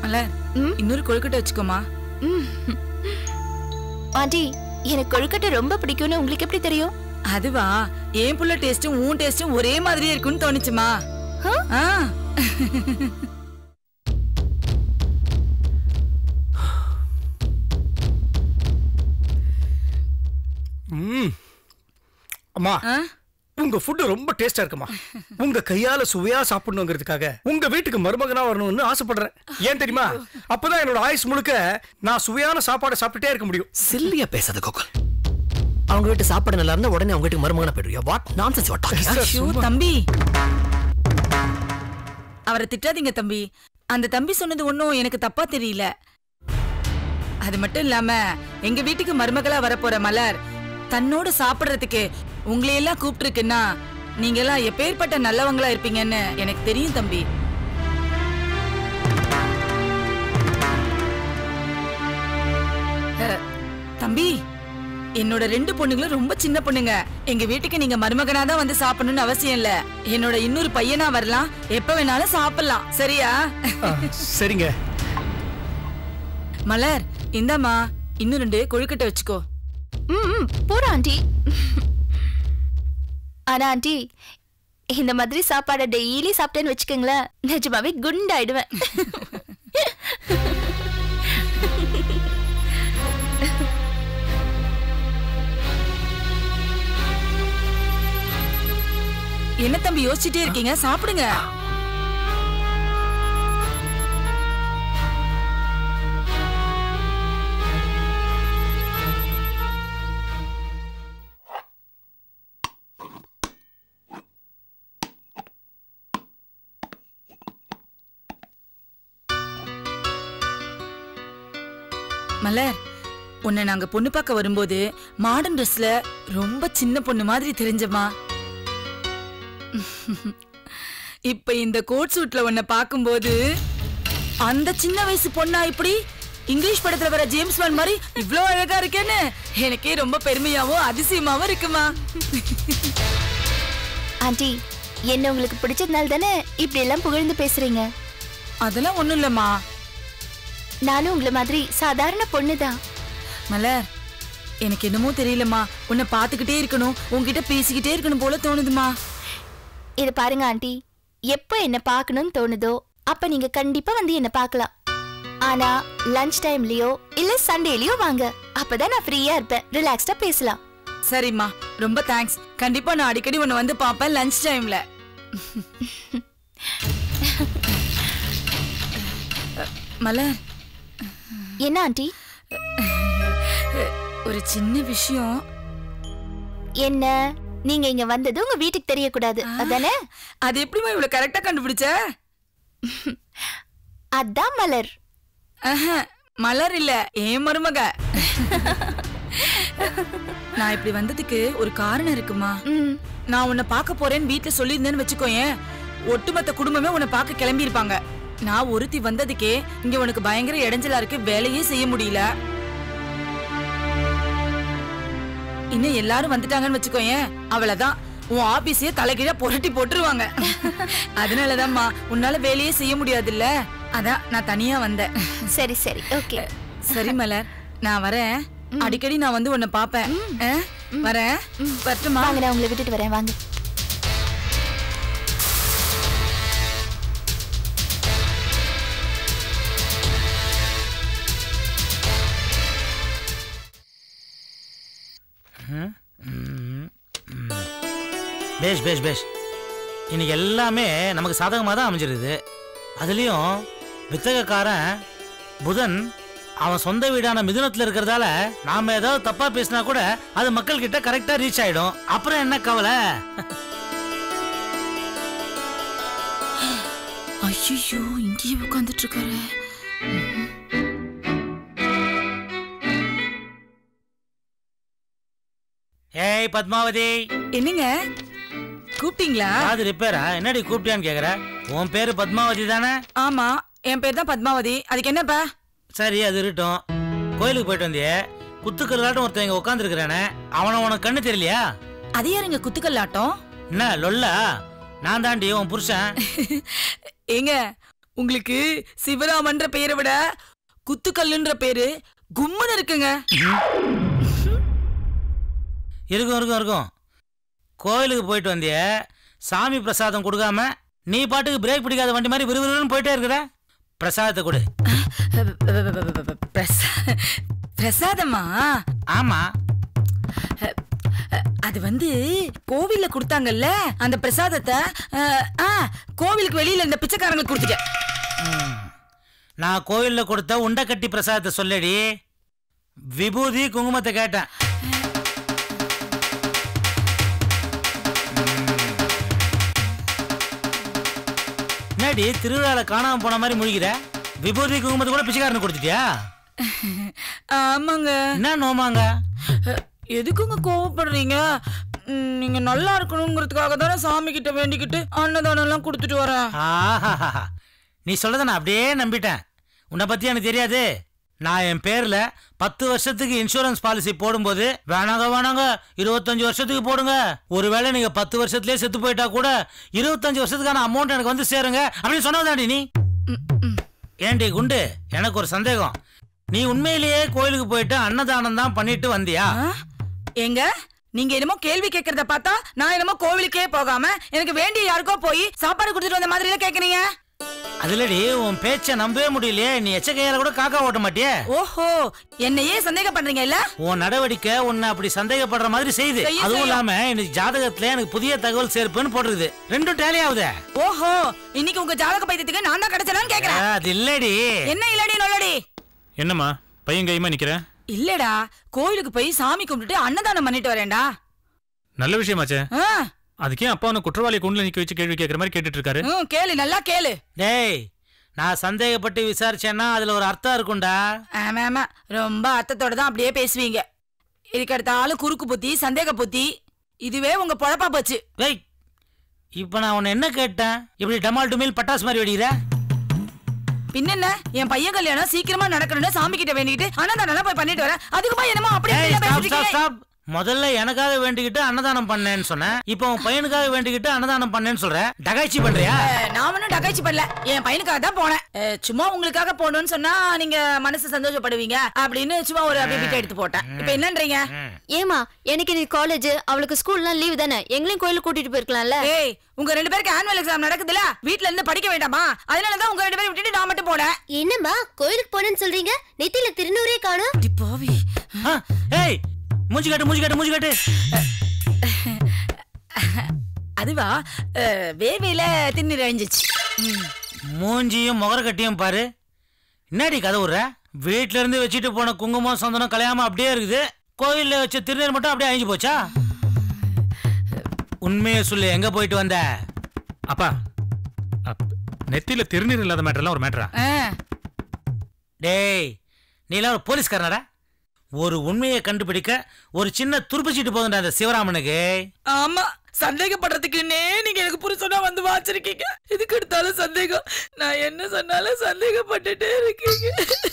மலர் ம்? இன்னொரு கொழுக்கட்டை வச்சுக்கோமா ம். ஆண்டி எனக்கு கொழுக்கட்டை ரொம்ப பிடிக்கும்னு உங்களுக்கு எப்படி தெரியும் அதுவா என் புள்ள டேஸ்டும் உன் டேஸ்டும் ஒரே மாதிரியே இருக்குன்னு தோணுச்சுமா ஆ? ஆ ம் அம்மா ஆ? உங்க ஃபுட் ரொம்ப டேஸ்டா இருக்குமா உங்க கையால சுவையா சாப்பிடணுங்கிறதுக்காக உங்க வீட்டுக்கு மருமகனா வரணும்னு ஆசைப்படுறேன் ஏன் தெரியுமா அப்பதான் என்னோட ஆயுஸ் முழுக்க நான் சுவையான சாப்பாடை சாப்பிட்டுட்டே இருக்க முடியும் சில்லியா பேசாத கோகுல் அவங்க வீட்டு சாப்பாடு நல்லா இருந்தா உடனே அவங்க வீட்டுக்கு மருமகனா போயிடுவியா வாட் நான்சென்ஸ் வாட் ஐயோ, தம்பி அவரை திட்டாதீங்க தம்பி அந்த தம்பி சொன்னது ஒன்றும் எனக்கு தப்பா தெரியல அது மட்டும் இல்லாம எங்க வீட்டுக்கு மருமகளா வரப்போற மலர் தன்னோட சாப்பிடுறதுக்கு உங்களையெல்லாம் கூப்பிட்டுருக்குன்னா நீங்க எல்லாம் எப்பேற்பட்ட நல்லவங்களா இருப்பீங்கன்னு எனக்கு தெரியும் தம்பி அஹ், தம்பி என்னோட ரெண்டு பொண்ணுங்களும் ரொம்ப சின்ன பொண்ணுங்க எங்க வீட்டுக்கு நீங்க மருமகனா தான் வந்து சாப்பிடணும்னு அவசியம் இல்ல என்னோட இன்னொரு பையனா வரலாம் எப்ப வேணாலும் சாப்பிடலாம் சரியா ஆ, சரிங்க மலர் இந்தாம்மா இன்னும் ரெண்டு கொழுக்கட்டை வச்சுக்கோ ம் ம், போறோம் ஆண்டி ஆனா ஆண்டி இந்த மாதிரி சாப்பாடை டெய்லி சாப்பிட்டேன்னு வச்சுக்கோங்களேன் நிஜமாவே குண்டாயிடுவேன் என்ன தம்பி யோசிச்சுட்டே இருக்கீங்க சாப்பிடுங்க மலர் உன்னை நாங்க பொண்ணு பார்க்க வரும்போது மாடர்ன் ட்ரெஸ்ல ரொம்ப சின்ன பொண்ணு மாதிரி தெரிஞ்சமா இப்ப இந்த கோட் சூட்ல உன்னை பார்க்கும்போது அந்த சின்ன வயசு பொண்ணா இப்படி இங்கிலீஷ் படத்துல வர ஜேம்ஸ் பாண்ட் மாதிரி இவ்ளோ அழகா இருக்கேன்னு எனக்கே ரொம்ப பெருமையாவும் அதிசயமாவும் இருக்குமா ஆண்டி என்ன உங்களுக்கு பிடிச்சதுனால தானே இப்படி எல்லாம் புகழ்ந்து பேசுறீங்க அதெல்லாம் ஒண்ணும் இல்லம்மா நானும் உங்களை மாதிரி சாதாரண பொண்ணுதான் மலர் எனக்கு என்னமோ தெரியலம்மா உன்னை பார்த்துக்கிட்டே இருக்கணும் உன்கிட்ட பேசிக்கிட்டே இருக்கணும் போல தோணுதுமா இது பாருங்க ஆண்டி எப்போ என்ன பார்க்கணும்னு தோணுதோ அப்ப நீங்க கண்டிப்பா வந்து என்ன பார்க்கலாம் ஆனா லஞ்ச் டைம்லயோ இல்ல சண்டேலயோ வாங்க அப்பதான் நான் ஃப்ரீயா இருப்பேன் ரிலாக்ஸ்டா பேசலாம் சரிம்மா ரொம்ப தேங்க்ஸ் கண்டிப்பா நான் அடிக்கடி உன்னை வந்து பார்ப்பேன் லஞ்ச் டைம்ல மலர் என்ன ஆண்டி ஒரு சின்ன விஷயம் என்ன நீங்க இங்க வந்தது உங்க வீட்டுக்கு தெரியக்கூடாது அதானே அது எப்படிம்மா இவ்வளவு கரெக்டா கண்டுபிடிச்ச அதான் மலர் ஆஹா, மலர் இல்ல ஏன் மருமக நான் இப்படி வந்ததுக்கு ஒரு காரணம் இருக்குமா ம் நான் உன்னை பார்க்க போறேன்னு வீட்ல சொல்லியிருந்தேன்னு வச்சுக்கோயேன் ஒட்டுமொத்த குடும்பமே உன்னை பார்க்க கிளம்பி இருப்பாங்க நான் ஒருத்தி வந்ததுக்கே இங்க உனக்கு பயங்கர இடைஞ்சலா இருக்கு வேலையே செய்ய முடியல இன்னும் எல்லாரும் வந்துட்டாங்கன்னு வச்சுக்கோயேன் அவ்வளவுதான் உன் ஆபீஸே தலைகீழா புரட்டி போட்டுருவாங்க அதனாலதாம்மா உன்னால வேலையே செய்ய முடியாதுல்ல அதான் நான் தனியா வந்தேன் சரி சரி ஓகே சரி மலர் நான் வரேன் அடிக்கடி நான் வந்து உன்னை பாப்பேன் ஆ? வரேன் வரட்டுமா வாங்க நான் உங்களை விட்டுட்டு வரேன் வாங்க பேஷ் பேஷ் பேஷ் இன்னைக்கு எல்லாமே நமக்கு சாதகமாக தான் அமைஞ்சிருது அதுலேயும் வித்தகக்காரன் புதன் அவன் சொந்த வீடான மிதுனத்தில் இருக்கிறதால நாம ஏதாவது தப்பா பேசினா கூட அது மக்கள் கிட்ட கரெக்டா ரீச் ஆயிடும் அப்புறம் என்ன கவலை ஐயோ இங்கேயே உட்காந்துட்டு இருக்காரு ஏய் பத்மாவதி என்னங்க கூப்பிட்டீங்களா அது ரிப்பேரா என்னடி கூப்பிட்டியான்னு கேக்குற உன் பேரு பத்மாவதி தானே ஆமா என் பேர் தான் பத்மாவதி அதுக்கு என்னப்பா சரி அது இருக்கட்டும் கோயிலுக்கு போயிட்டு வந்தியே குத்துக்கல்லாட்டம் ஒருத்தன் இங்க உட்காந்துருக்கிறானே அவனை உனக்கு கண்ணு தெரியலையா அது யாருங்க குத்துக்கல்லாட்டம் என்ன லொல்லா நான் தாண்டி உன் புருஷன் ஏங்க உங்களுக்கு சிவராமன்ற பெயரை விட குத்துக்கல்லுன்ற பேரு கும்முன்னு இருக்குங்க இருக்கும் இருக்கும் இருக்கும் கோயிலுக்கு போயிட்டு வந்திய சாமி பிரசாதம் கொடுக்காம நீ பாட்டுக்கு பிரேக் பிடிக்காத வண்டி மாதிரி விறுவிறுன்னு போயிட்டே இருக்கிற பிரசாதத்தை கொடு பிரசா- பிரசாதமா ஆமா அது வந்து கோவில்ல கொடுத்தாங்கல்ல அந்த பிரசாதத்தை அஹ், ஆ, கோவிலுக்கு வெளியில இந்த பிச்சைக்காரங்களுக்கு கொடுத்துட்டேன் ம். நான் கோயில்ல கொடுத்த உண்டக்கட்டி பிரசாதத்தை சொல்லடி விபூதி குங்குமத்தை கேட்டேன் என்னடி திருவிழால காணாம போன மாதிரி முழிக்கிற விபூதி குங்குமத்தை கூட பிச்சைக்காரனுக்கு கொடுத்துட்டியா ஆமாங்க என்ன நோமாங்க அஹ், எதுக்குங்க கோவப்படுறீங்க ம், நீங்க நல்லா இருக்கணுங்கிறதுக்காக தானே சாமி கிட்ட வேண்டிக்கிட்டு அன்னதானம் எல்லாம் கொடுத்துட்டு வரேன் ஆஹாஹாஹா. நீ சொல்றத நான் அப்படியே நம்பிட்டேன் உன்னை பத்தி எனக்கு தெரியாது நான் என் பேர்ல பத்து வருஷத்துக்கு இன்சூரன்ஸ் பாலிசி போடும்போது வேணாங்க வேணாங்க இருபத்தஞ்சு வருஷத்துக்கு போடுங்க ஒருவேளை நீங்க பத்து வருஷத்துலயே செத்து போயிட்டா கூட இருபத்தஞ்சு வருஷத்துக்கான அமௌண்ட் எனக்கு வந்து சேருங்க அப்படின்னு சொன்னதாடி நீ ம், ம். ஏண்டி குண்டு எனக்கு ஒரு சந்தேகம் நீ உண்மையிலேயே கோயிலுக்கு போயிட்டு அன்னதானம் தான் பண்ணிட்டு வந்தியா ஆ? ஏங்க நீங்க என்னமோ கேள்வி கேக்குறத பார்த்தா நான் என்னமோ கோவிலுக்கே போகாம எனக்கு வேண்டிய யாருக்கோ போய் சாப்பாடு கொடுத்துட்டு வந்த மாதிரி எல்லாம் கேக்குறீங்க அதுலடி உன் பேச்ச நம்பவே முடியலையே நீ எச்ச கையால கூட காக்கா ஓட்ட மாட்டியே ஓஹோ என்னையே சந்தேகம் பண்றீங்க இல்ல உன் நடவடிக்கை உன்னை அப்படி சந்தேகப்படுற மாதிரி செய்யுது செய்யும், அதுவும் செய்யும். இல்லாம எனக்கு ஜாதகத்துல எனக்கு புதிய தகவல் சேர்ப்புன்னு போட்டுருது ரெண்டும் டேலி ஆகுதே ஓஹோ இன்னைக்கு உங்க ஜாதக பைத்தியத்துக்கு நான் தான் கிடைச்சலான்னு கேக்குறேன் அது இல்லடி என்ன இல்லடி நொல்லடி என்னம்மா பையன் கையுமா நிக்கிறேன் இல்லடா கோயிலுக்கு போய் சாமி கும்பிட்டுட்டு அன்னதானம் பண்ணிட்டு வரேன்டா நல்ல விஷயமாச்சே ஆ, அதுக்கே அப்பா உன்னை குற்றவாளி குண்டில் நிக்க வச்சு கேள்வி கேட்கற மாதிரி கேட்டுட்டு இருக்காரு ம், கேளு நல்லா கேளு டேய் நான் சந்தேகப்பட்டு விசாரிச்சேன்னா அதுல ஒரு அர்த்தம் இருக்கும்டா ஆமா ஆமா ரொம்ப அர்த்தத்தோட தான் அப்படியே பேசுவீங்க இதுக்கு அடுத்தாலும் குறுக்கு புத்தி சந்தேக புத்தி இதுவே உங்க பொழப்பா போச்சு வெய் இப்ப நான் உன்னை என்ன கேட்டேன் இப்படி டமால் டுமில் பட்டாசு மாதிரி வெடிக்கிற பின்னென்ன என் பையன் கல்யாணம் சீக்கிரமா நடக்கணும்னு சாமி கிட்ட வேண்டிக்கிட்டு அன்னதானம் போய் பண்ணிட்டு வரேன் அதுக்குமா என்னமோ அப்படி ஏய், இப்படிலாம் stop, பேசிட்டு stop, இருக்கீங்க? stop. முதல்ல எனக்காக வேண்டிக்கிட்டு அன்னதானம் பண்ணேன்னு சொன்னேன் இப்போ உன் பையனுக்காக வேண்டிக்கிட்டு அன்னதானம் பண்ணேன்னு சொல்ற டகாய்ச்சி பண்றியா அஹ், நான் ஒன்னும் டகாய்ச்சி பண்ணல என் பையனுக்காக தான் போனேன் அஹ், சும்மா உங்களுக்காக போகணும்னு சொன்னா நீங்க மனசு சந்தோஷப்படுவீங்க அப்படின்னு சும்மா ஒரு அப்படியே பிட் எடுத்து போட்டேன் இப்ப என்னன்றீங்க ஏமா எனக்கு இன்னைக்கு காலேஜ் அவளுக்கு ஸ்கூல்லாம் லீவ் தானே எங்களையும் கோயிலுக்கு கூட்டிட்டு போயிருக்கலாம்ல ஏய் உங்க ரெண்டு பேருக்கு ஆனுவல் எக்ஸாம் நடக்குதுல வீட்ல இருந்து படிக்க வேண்டாமா அதனாலதான் உங்க ரெண்டு பேரும் விட்டுட்டு நான் மட்டும் போனேன் என்னம்மா கோயிலுக்கு போனேன்னு சொல்றீங்க நெத்தியில திருநூறே காணும் அடி பாவி ஆ, ஏய் மூஞ்சி காட்டு மூஞ்சி காட்டு மூஞ்சி காட்டு அதுவா அஹ், வேவேல திண்ணீர் அழிஞ்சிச்சு ம். மூஞ்சியும் முகர கட்டியும் பாரு என்னடி கதை விடுற வீட்ல இருந்து வச்சுட்டு போன குங்குமம் சந்தனம் கலையாம அப்படியே இருக்குது கோயில்ல வச்ச திருநீர் மட்டும் அப்படியே அழிஞ்சு போச்சா உண்மையை சொல்லு எங்க போயிட்டு வந்த அப்பா அப்- நெத்தியில திருநீர் இல்லாத மேட்டர்லாம் ஒரு மேட்டரா அஹ், டேய் நீலாம் ஒரு போலீஸ்காரனடா ஒரு உண்மையை கண்டுபிடிக்க ஒரு சின்ன துருப்பிச்சிட்டு போகுதுடா அந்த சிவராமனுக்கு ஆமா சந்தேகப்படுறதுக்குன்னே நீங்க எனக்கு புருஷனா வந்து வாச்சிருக்கீங்க இதுக்கு எடுத்தாலும் சந்தேகம் நான் என்ன சொன்னாலும் சந்தேகப்பட்டுட்டே இருக்கீங்க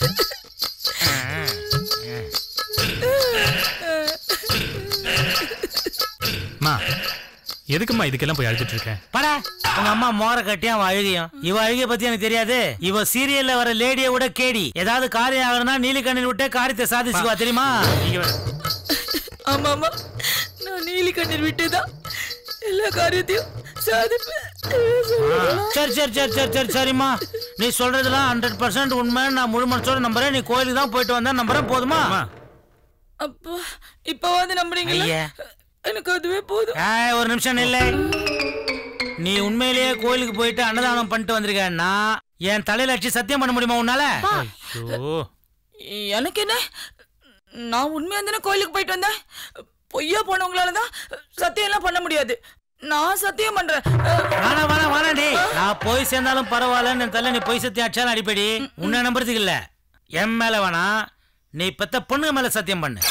அம்மா எதுக்கும்மா இதுக்கெல்லாம் போய் அழுதுட்டு இருக்கேன் படா உங்க அம்மா மோர கட்டி அவன் அழுகியும் இவ அழுகிய பத்தி எனக்கு தெரியாது இவ சீரியல்ல வர லேடிய விட கேடி ஏதாவது காரியம் ஆகணும்னா நீலிக்கண்ணில் விட்டே காரியத்தை சாதிச்சுக்குவா தெரியுமா நீங்க வேற. ஆமா ஆமா நான் நீலி கண்ணீர் விட்டுதான் எல்லா காரியத்தையும் சாதிப்பேன் சரி சரி சரி சரி சரி சரிம்மா நீ சொல்றதுலாம் ஹண்ட்ரட் பர்சன்ட் உண்மை நான் முழு மனசோட நம்புறேன் நீ கோயிலுக்கு தான் போயிட்டு வந்தா நம்புறேன் போதுமா அம்மா அப்பா இப்பவாது நம்புறீங்களா ஐயா. எனக்கு அதுவே போதும் ஏய், ஒரு நிமிஷம் இல்லை நீ உண்மையிலேயே கோயிலுக்கு போயிட்டு அன்னதானம் பண்ணிட்டு வந்திருக்கேன்னா என் தலையில அடிச்சு சத்தியம் பண்ண முடியுமா உன்னால ஐயோ எனக்கு என்ன நான் உண்மையா தானே கோயிலுக்கு போயிட்டு வந்தேன் பொய்யா போனவங்களால தான் சத்தியம் எல்லாம் பண்ண முடியாது நான் சத்தியம் பண்றேன் அஹ், வேணாம் வேணாம் வேணாண்டி நான் போய் சேர்ந்தாலும் பரவாயில்லன்னு என் தலை நீ போய் சத்தியம் அடிச்சாலும் அடிப்படி உன்னை நம்புறதுக்கு இல்ல என் மேல வேணாம் நீ பெத்த பொண்ணுங்க மேல சத்தியம் பண்ணு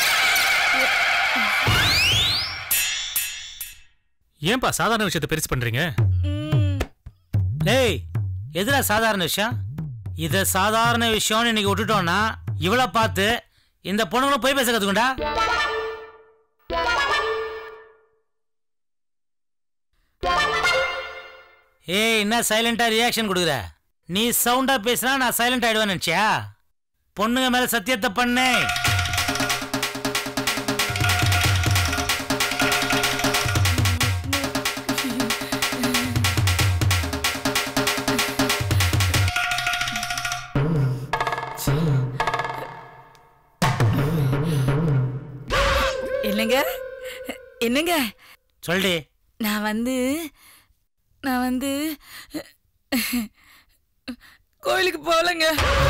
ஏன்பா சாதாரண விஷயத்தை பெருசு பண்றீங்க ம், டேய் எதுல சாதாரண விஷயம் இத சாதாரண விஷயம்னு இன்னைக்கு விட்டுட்டோம்னா இவளை பார்த்து இந்த பொண்ணுங்களும் போய் பேச கத்துக்கண்டா ஏய் என்ன சைலண்டா ரியாக்ஷன் கொடுக்குற நீ சவுண்டா பேசினா நான் சைலண்ட் ஆயிடுவேன் நினைச்சியா பொண்ணுங்க மேல சத்தியத்தை பண்ணு என்னங்க என்னங்க சொல்டி நான் வந்து நான் வந்து கோயிலுக்கு போகலங்க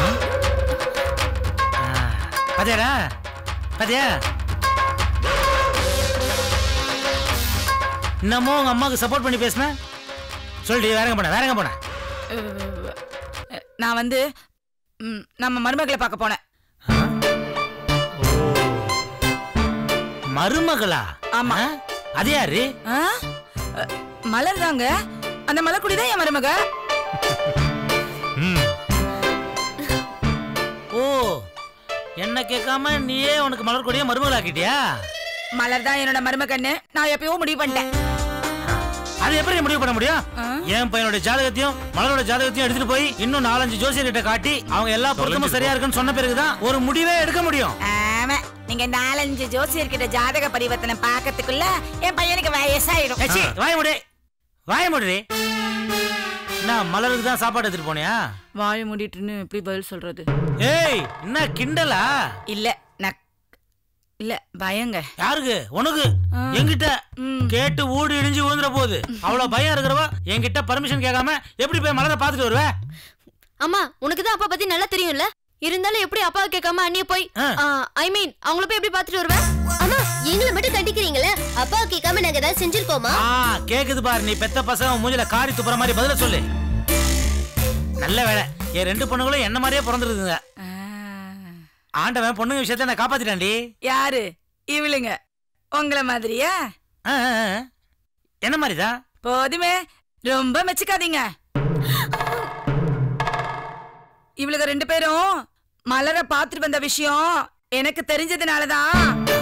பாத்தியாடா பாத்தியா இன்னமும் உங்க அம்மாவுக்கு சப்போர்ட் பண்ணி பேசுன சொல்டி வேறங்க போன வேறங்க போன நான் வந்து ம், நம்ம மருமகளை பார்க்க போனேன் மருமகளா ஆமா. ஆ? அது யாரு ஆ? அ, மலர் தாங்க அந்த மலர்குடி தான் என் மருமக ம் ஓ என்ன கேட்காம நீயே உனக்கு மலர் கொடிய மருமகள் ஆக்கிட்டியா மலர் தான் என்னோட மருமகன்னு நான் எப்பயோ முடிவு பண்ணிட்டேன் அது எப்படி முடிவு பண்ண முடியும் ஆ? என் பையனோட ஜாதகத்தையும் மலரோட ஜாதகத்தையும் எடுத்துட்டு போய் இன்னும் நாலஞ்சு ஜோசியர்கிட்ட காட்டி அவங்க எல்லா பொருத்தமும் சரியா இருக்குன்னு சொன்ன பிறகுதான் ஒரு முடிவே எடுக்க முடியும் ஆமா நீங்க நாலஞ்சு ஜோசியர்கிட்ட ஜாதக பரிவர்த்தனை பார்க்கறதுக்குள்ள என் பையனுக்கு வயசாயிடும் ஏச்சி, வாய முடி வாய முடி நான் மலருக்கு தான் சாப்பாடு எடுத்துட்டு போனியா வாய மூடிட்டுன்னு எப்படி பதில் சொல்றது ஏய் என்ன கிண்டலா இல்ல நான் இல்ல பயங்க யாருக்கு உனக்கு என்கிட்ட ம். கேட்டு ஊடு இடிஞ்சு விழுந்துற போகுது அவ்வளவு பயம் இருக்கிறவ என்கிட்ட பர்மிஷன் கேட்காம எப்படி போய் மலரை பார்த்துட்டு வருவ அம்மா உனக்கு தான் அப்பா பத்தி நல்லா தெரியும்ல இருந்தாலும் எப்படி அப்பா கேட்காம அண்ணிய போய் ஆ. ஐ மீன் அவங்கள போய் எப்படி பாத்துட்டு வருவேன் அம்மா எங்களை மட்டும் கட்டிக்கிறீங்களே அப்பா கேட்காம நாங்க ஏதாவது செஞ்சிருக்கோமா ஆ கேக்குது பாரு நீ பெத்த பசங்க உன் மூஞ்சில காரி துப்புற மாதிரி பதில சொல்லு நல்ல வேலை என் ரெண்டு பொண்ணுங்களும் என்ன மாதிரியே பிறந்திருக்குங்க ஆ. ஆண்டவன் பொண்ணுங்க விஷயத்த நான் காப்பாத்திட்டான்டி யாரு இவளுங்க உங்கள மாதிரியா ஆ, ஆ, ஆ. என்ன மாதிரிதான் போதுமே ரொம்ப மெச்சுக்காதீங்க இவளுங்க ரெண்டு பேரும் மலர பாத்துட்டு வந்த விஷயம் எனக்கு தெரிஞ்சதுனாலதான்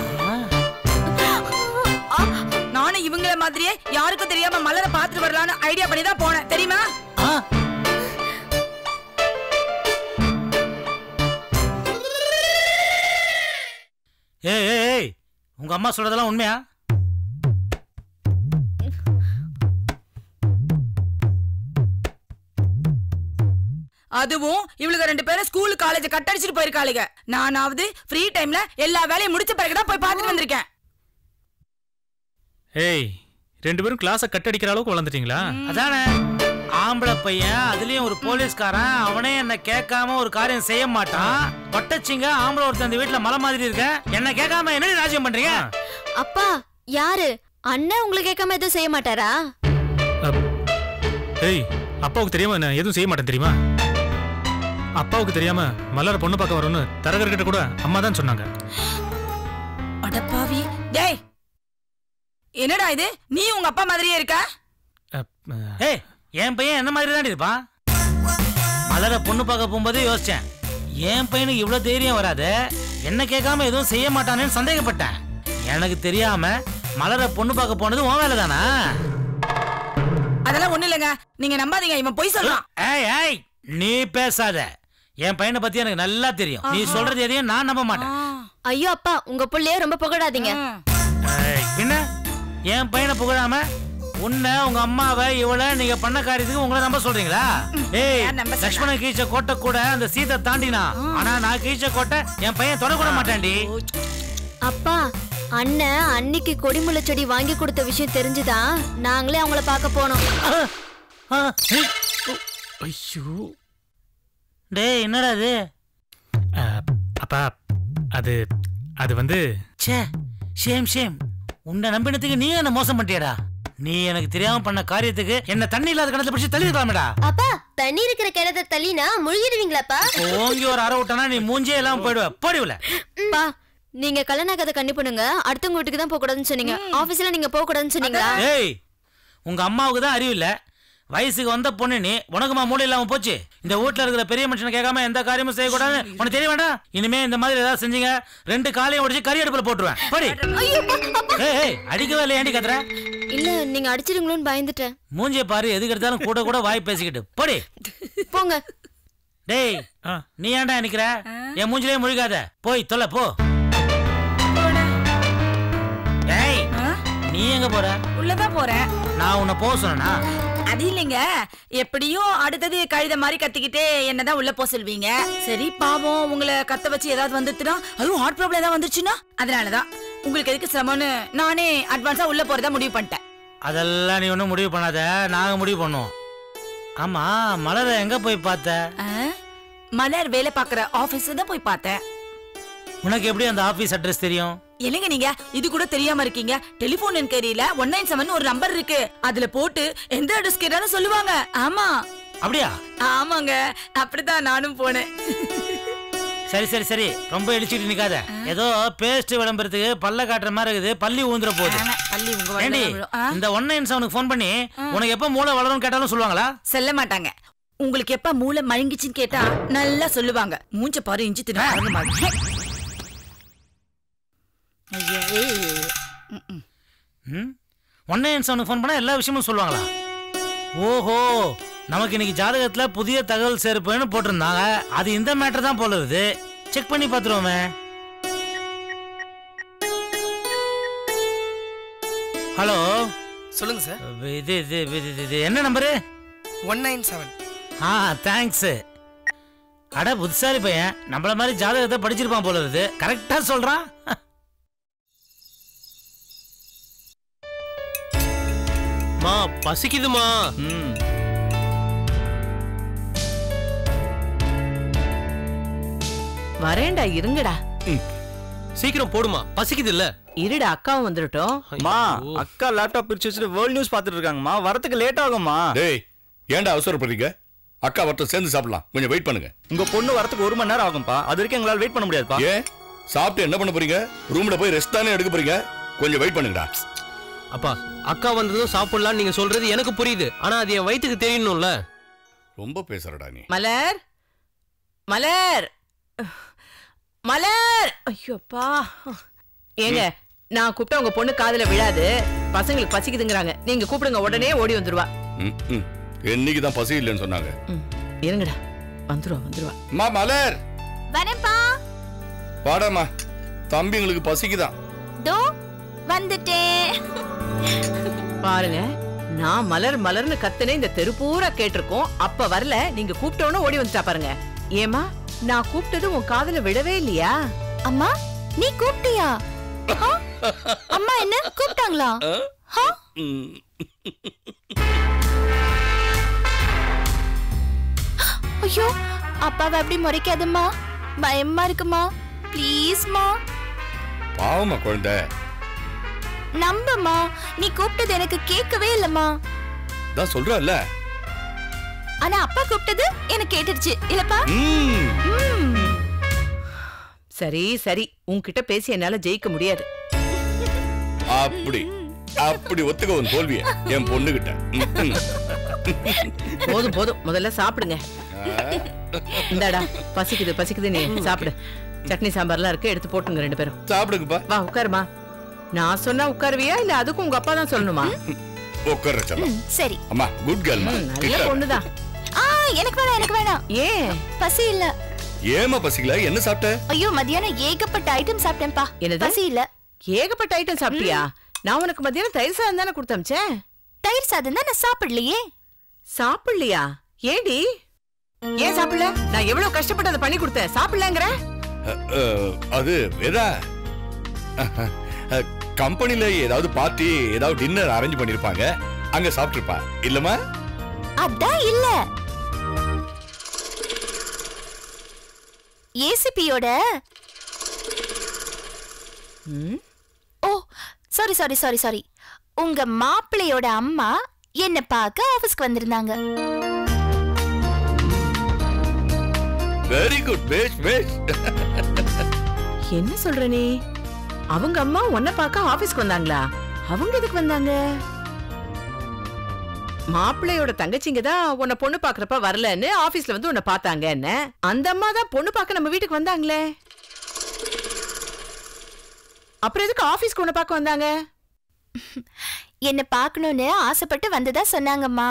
நானும் இவங்கள மாதிரியே யாருக்கும் தெரியாம மலர பாத்துட்டு வரலாம்னு ஐடியா பண்ணி தான் போனேன் தெரியுமா ஆ. ஏய் ஏய், ஏய் உங்க அம்மா சொல்றதெல்லாம் உண்மையா அதுவும் இவளுங்க ரெண்டு பேரும் ஸ்கூல் காலேஜ் கட்டடிச்சிட்டு போயிருக்காளுங்க நானாவது ஃப்ரீ டைம்ல எல்லா வேலையும் முடிச்ச பிறகுதான் போய் பார்த்துட்டு வந்திருக்கேன் ஏய் ரெண்டு பேரும் கிளாஸை கட்டடிக்கிற அளவுக்கு வளர்ந்துட்டீங்களா அதானே ஆம்பளை பையன் அதுலயும் ஒரு போலீஸ்காரன் அவனே என்ன கேட்காம ஒரு காரியம் செய்ய மாட்டான் பொட்டச்சிங்க ஆம்பளை ஒருத்தன் இந்த வீட்டுல மலை மாதிரி இருக்க என்ன கேட்காம என்ன ராஜ்யம் பண்றீங்க அப்பா யாரு அண்ணன் உங்களை கேட்காம எதுவும் செய்ய மாட்டாரா அப்- ஏய் அப்பாவுக்கு தெரியாம நான் எதுவும் செய்ய மாட்டேன் தெரியுமா அப்பாவுக்கு தெரியாம மலர பொண்ணு பார்க்க வரும்னு தரகர்கிட்ட கூட அம்மா தான் சொன்னாங்க அடப்பாவி டேய் என்னடா இது நீ உங்க அப்பா மாதிரியே இருக்க அப், அஹ், ஏய் என் பையன் என்ன மாதிரி தான் இருப்பான் மலர பொண்ணு பார்க்க போகும்போதே யோசிச்சேன் என் பையனுக்கு இவ்வளவு தைரியம் வராது என்ன கேட்காம எதுவும் செய்ய மாட்டானேன்னு சந்தேகப்பட்டேன் எனக்கு தெரியாம மலர பொண்ணு பார்க்க போனது உன் வேலை தானா அதெல்லாம் ஒண்ணு இல்லைங்க நீங்க நம்பாதீங்க இவன் பொய் சொல்றான் ஏய் ஏய் நீ பேசாத என் பையனை பத்தி எனக்கு நல்லா தெரியும் நீ சொல்றது எதையும் நான் நம்ப மாட்டேன் ஐயோ அப்பா உங்க புள்ளைய ரொம்ப புகழாதீங்க ஏய், பின்ன என் பையனை புகழாம உன்னை உங்க அம்மாவை இவள நீங்க பண்ண காரியத்துக்கு உங்களை நம்ப சொல்றீங்களா ஏய் யார் நம்ப சொன்னா? லட்சுமணன் கீழ்ச்ச கோட்டை கூட அந்த சீதை தாண்டினா ஆனா நான் கீழ்ச்ச கோட்டை என் பையன் தொடக்கூட மாட்டான்டி அப்பா அண்ணன் அன்னைக்கு கொடிமுல்லை செடி வாங்கி கொடுத்த விஷயம் தெரிஞ்சுதான் நாங்களே அவங்கள பார்க்க போனோம் ஆ, ஏய், ஐயோ டேய் என்னடா இது அஹ், அப்பா அது அது வந்து ச்சே ஷேம் ஷேம் உன்னை நம்பினதுக்கு நீ என்ன மோசம் பண்ணிட்டியடா நீ எனக்கு தெரியாம பண்ண காரியத்துக்கு என்ன தண்ணி இல்லாத கிணத்துல பிடிச்சி தள்ளி இருக்கலாமேடா அப்பா தண்ணி இருக்கிற கிணத்த தள்ளினா முழுகிடுவீங்களாப்பா ஓங்கி ஒரு அரை விட்டனா நீ மூஞ்சே எல்லாம் போயிடுவ போடிவில பா நீங்க கல்யாண கதை கண்ணி பண்ணுங்க அடுத்தவங்க வீட்டுக்கு தான் போக கூடாதுன்னு சொன்னீங்க ஆபீஸ்ல நீங்க போக கூடாதுன்னு சொன்னீங்களா ஏய் உங்க அம்மாவுக்கு தான் அறிவு இல்ல வயசுக்கு வந்த பொண்ணு நீ உனக்குமா மூளை இல்லாம போச்சு இந்த வீட்ல இருக்கிற பெரிய மனுஷனை கேட்காம எந்த காரியமும் செய்யக்கூடாது உனக்கு தெரிய வேண்டாம் இனிமே இந்த மாதிரி ஏதாவது செஞ்சீங்க ரெண்டு காலையும் உடைச்சு கறி அடுப்புல போட்டுருவேன் படி ஏய் ஏய் அடிக்கவே இல்லை ஏண்டி கத்துற இல்ல நீங்க அடிச்சிடுங்களோன்னு பயந்துட்டேன் மூஞ்சிய பாரு எதுக்கு எடுத்தாலும் கூட கூட வாய் பேசிக்கிட்டு போடி போங்க டேய் ஆ. நீ ஏன்டா நிக்கிற என் மூஞ்சிலே முழுகாத போய் தொலை போ டேய் ஆ? நீ எங்க போற உள்ளதான் போறேன் நான் உன்னை போக சொன்னா அது இல்லைங்க எப்படியும் அடுத்தது கழுத மாதிரி கத்திக்கிட்டே என்னதான் உள்ள போக சொல்வீங்க சரி பாவம் உங்களை கத்த வச்சு ஏதாவது வந்துட்டுனா அதுவும் ஹார்ட் ப்ராப்ளம் ஏதாவது வந்துருச்சுன்னா அதனாலதான் உங்களுக்கு எதுக்கு சிரமம்னு நானே அட்வான்ஸா உள்ள போறதா முடிவு பண்ணிட்டேன் அதெல்லாம் நீ ஒன்றும் முடிவு பண்ணாத நாங்க முடிவு பண்ணுவோம் ஆமா மலரை எங்க போய் பார்த்த ஆ? மலர் வேலை பாக்குற ஆபீஸ் தான் போய் பார்த்தேன் உனக்கு எப்படி அந்த ஆபீஸ் அட்ரஸ் தெரியும் இல்லைங்க நீங்க இது கூட தெரியாம இருக்கீங்க டெலிபோன் என்கொயரியில ஒன் நைன் செவன் ஒரு நம்பர் இருக்கு அதுல போட்டு எந்த அட்ரஸ் கேட்டாலும் சொல்லுவாங்க ஆமா அப்படியா ஆமாங்க அப்படிதான் நானும் போனேன் சரி சரி சரி ரொம்ப இடிச்சிட்டு நிக்காத ஏதோ பேஸ்ட் விளம்பரத்துக்கு பல்ல காட்டுற மாதிரி இருக்குது பள்ளி ஊந்துற போகுது ஆமா, பள்ளி உங்க ஏண்டி வயல்ல விழும். ஆ? இந்த ஒன் நைன் செவனுக்கு ஃபோன் பண்ணி உனக்கு எப்ப மூளை வளரும்னு கேட்டாலும் சொல்லுவாங்களா சொல்ல மாட்டாங்க உங்களுக்கு எப்ப மூளை மழுங்கிச்சுன்னு கேட்டா நல்லா சொல்லுவாங்க மூஞ்ச பாரு இஞ்சி தின மறந்து மாதிரி ஐயே. ம், ம். ம் ஒன் நைன் செவனுக்கு ஃபோன் பண்ணா எல்லா விஷயமும் சொல்லுவாங்களா ஓஹோ நமக்கு இன்னைக்கு ஜாதகத்துல புதிய தகவல் சேர்ப்புன்னு போட்டிருந்தாங்க அது இந்த மேட்டர் தான் போல இருக்குது செக் பண்ணி பார்த்துருவோமே ஹலோ சொல்லுங்க சார் இது இது இது இது- இது என்ன நம்பரு ஒன் நைன் செவன் ஆ தேங்க்ஸ் அட புத்திசாலி பையன் நம்மள மாதிரி ஜாதகத்தை படிச்சிருப்பான் போல இருக்குது கரெக்டா சொல்றான் மா பசிக்குதுமா வரேன்டா இருங்கடா சீக்கிரம் போடுமா பசிக்குது இல்ல இருடா அக்காவும் வந்துடட்டும் மா அக்கா லேப்டாப் பிரிச்சு வச்சுட்டு வேர்ல்ட் நியூஸ் பார்த்துட்டு இருக்காங்கம்மா வரதுக்கு லேட் ஆகும்மா டேய் ஏன்டா அவசரப்படுறீங்க அக்கா வரட்டும் சேர்ந்து சாப்பிடலாம் கொஞ்சம் வெயிட் பண்ணுங்க உங்க பொண்ணு வரதுக்கு ஒரு மணி நேரம் ஆகும்பா அது வரைக்கும் எங்களால வெயிட் பண்ண முடியாதுப்பா ஏன் சாப்பிட்டு என்ன பண்ண போறீங்க ரூம்ல போய் ரெஸ்ட் தானே எடுக்க போறீங்க கொஞ்சம் வெயிட் பண்ணுங்கடா அப்பா அக்கா வந்ததும் சாப்பிடலாம் நீங்க சொல்றது எனக்கு புரியுது ஆனா அது என் வயித்துக்கு தெரியணும்ல ரொம்ப பேசுறடா நீ மலர் மலர் மலர் ஐயோப்பா ஏங்க நான் கூப்பிட்டா உங்க பொண்ணு காதுல விழாது பசங்களுக்கு பசிக்குதுங்கறாங்க நீங்க கூப்பிடுங்க உடனே ஓடி வந்துருவா ம், ம். என்னைக்கு தான் பசி இல்லைன்னு சொன்னாங்க ம், இருங்கடா வந்துருவா வந்துருவா மா மலர் வரேன்ப்பா வாடாமா தம்பிங்களுக்கு பசிக்குதான் தோ வந்துட்டேன் பாருங்க நான் மலர் மலர்னு கத்துனே இந்த தெரு பூரா கேட்டிருக்கோம் அப்ப வரல நீங்க கூப்பிட்டோன்னு ஓடி வந்துட்டா பாருங்க ஏமா நான் கூப்பிட்டது உன் காதுல விடவே இல்லையா அம்மா நீ கூப்பிட்டியா ஆ? அம்மா என்ன கூப்பிட்டாங்களா ஆ? ம். ஐயோ அப்பாவை அப்படி முறைக்காதம்மா பயமா இருக்குமா ப்ளீஸ்மா பாவமா குழந்தை நம்பம்மா நீ கூப்பிட்டது எனக்கு கேட்கவே இல்லம்மா தான் சொல்றல்ல ஆனா அப்பா கூப்பிட்டது எனக்கு கேட்டுருச்சு இல்லப்பா ம். ம். சரி சரி உன்கிட்ட பேசி என்னால ஜெயிக்க முடியாது அப்படி அப்படி ஒத்துக்க உன் தோல்விய என் பொண்ணுகிட்ட ம், ம். போதும் போதும் முதல்ல சாப்பிடுங்க இந்தாடா பசிக்குது பசிக்குது நீ சாப்பிடு சட்னி சாம்பார்லாம் இருக்கு எடுத்து போட்டுங்க ரெண்டு பேரும் சாப்பிடுங்கப்பா வா உட்காருமா நான் சொன்னா உட்காருவியா இல்ல அதுக்கும் உங்க அப்பா தான் சொல்லணுமா உட்கார செல்லம் ம், சரி அம்மா குட் கேர்ள் ம், நல்ல பொண்ணுதான் ஆ எனக்கு வேணாம் எனக்கு வேணாம் ஏன் பசி இல்ல ஏமா பசிக்கல என்ன சாப்பிட்ட ஐயோ மத்தியானம் ஏகப்பட்ட ஐட்டம் சாப்பிட்டேன்ப்பா என்னது? பசி இல்ல ஏகப்பட்ட ஐட்டம் சாப்பிட்டியா நான் உனக்கு மத்தியானம் தயிர் சாதம் தானே கொடுத்தமிச்சேன் தயிர் சாதம் தான் நான் சாப்பிடலையே சாப்பிடலையா ஏண்டி ஏன் சாப்பிடல நான் எவ்வளவு கஷ்டப்பட்டு அதை பண்ணி கொடுத்தேன் சாப்பிடலங்கிற அ, அ, அது வேதா கம்பெனில ஏதாவது பார்ட்டி ஏதாவது டின்னர் அரேஞ்ச் பண்ணிருப்பாங்க அங்க சாப்பிட்டிருப்பா இல்லம்மா அதான் இல்ல ஏசிபியோட ஓ சாரி சாரி சாரி சாரி உங்க மாப்பிள்ளையோட அம்மா என்ன பார்க்க ஆபீஸ்க்கு வந்திருந்தாங்க வெரி குட் பேஷ் பேஷ் என்ன சொல்ற நீ அவங்க அம்மா உன்னை பார்க்க ஆபீஸ்க்கு வந்தாங்களா அவங்க எதுக்கு வந்தாங்க மாப்பிள்ளையோட தங்கச்சிங்க தான் உன்னை பொண்ணு பாக்குறப்ப வரலன்னு ஆபீஸ்ல வந்து உன்னை பார்த்தாங்க என்ன அந்த அம்மா தான் பொண்ணு பார்க்க நம்ம வீட்டுக்கு வந்தாங்களே அப்புறம் எதுக்கு ஆபீஸ்க்கு உன்னை பார்க்க வந்தாங்க என்ன பார்க்கணும்னு ஆசைப்பட்டு வந்ததா சொன்னாங்கம்மா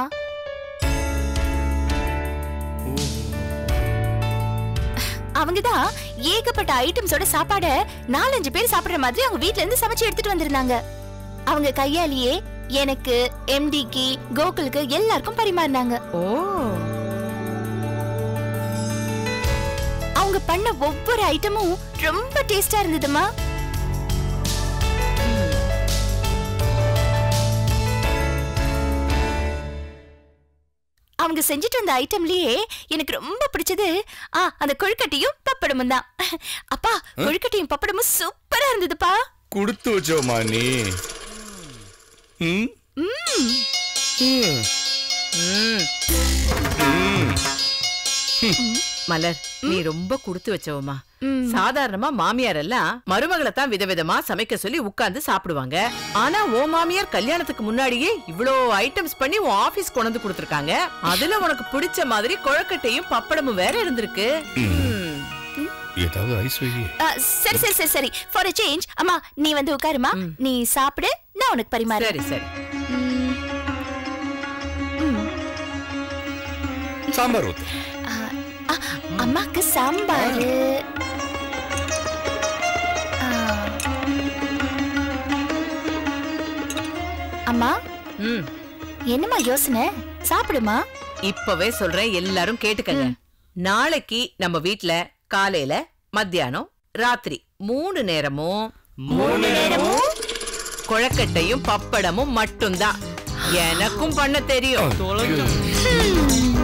அவங்க தான் ஏகப்பட்ட ஐட்டம்ஸோட சாப்பாட நாலஞ்சு பேர் சாப்பிடுற மாதிரி அவங்க வீட்ல இருந்து சமைச்சு எடுத்துட்டு வந்திருந்தாங்க அவங்க கையாலேயே எனக்கு எம்டிக்கு கோகுலுக்கு எல்லாருக்கும் பரிமாறினாங்க ஓ அவங்க பண்ண ஒவ்வொரு ஐட்டமும் ரொம்ப டேஸ்டா இருந்ததுமா அவங்க செஞ்சுட்டு வந்த ஐட்டம்லயே எனக்கு ரொம்ப பிடிச்சது ஆ அந்த கொழுக்கட்டையும் பப்படமும் தான் அப்பா கொழுக்கட்டையும் பப்படமும் சூப்பரா இருந்ததுப்பா கொடுத்து வச்சோமா நீ ம்? ம் ம். ம். ம். மலர் நீ ரொம்ப கொடுத்து வச்சவமா ம். சாதாரணமா மாமியார் எல்லாம் மருமகளை தான் விதவிதமா சமைக்க சொல்லி உட்கார்ந்து சாப்பிடுவாங்க ஆனா ஓ மாமியார் கல்யாணத்துக்கு முன்னாடியே இவ்ளோ ஐட்டம்ஸ் பண்ணி உன் ஆபீஸ் கொண்டு வந்து கொடுத்திருக்காங்க அதுல உனக்கு பிடிச்ச மாதிரி கொழக்கட்டையும் பப்படமும் வேற இருந்திருக்கு ம். ஏதாவது ஐஸ் வை ஆ, சரி சரி சரி சரி ஃபார் a சேஞ்ச் அம்மா நீ வந்து உட்காருமா நீ சாப்பிடு நான் உனக்கு பரிமாறேன் சரி சரி ம். ம். சாம்பார் ஊத்து ஆ, ஆ, அம்மாக்கு சாம்பார் அம்மா ம். என்னம்மா யோசனை சாப்பிடுமா இப்பவே சொல்றேன் எல்லாரும் கேட்டுக்கங்க நாளைக்கு நம்ம வீட்ல காலையில மத்தியானம் ராத்திரி மூணு நேரமும் மூணு நேரமும் கொழக்கட்டையும் பப்படமும் மட்டும்தான் எனக்கும் பண்ண தெரியும் ம்.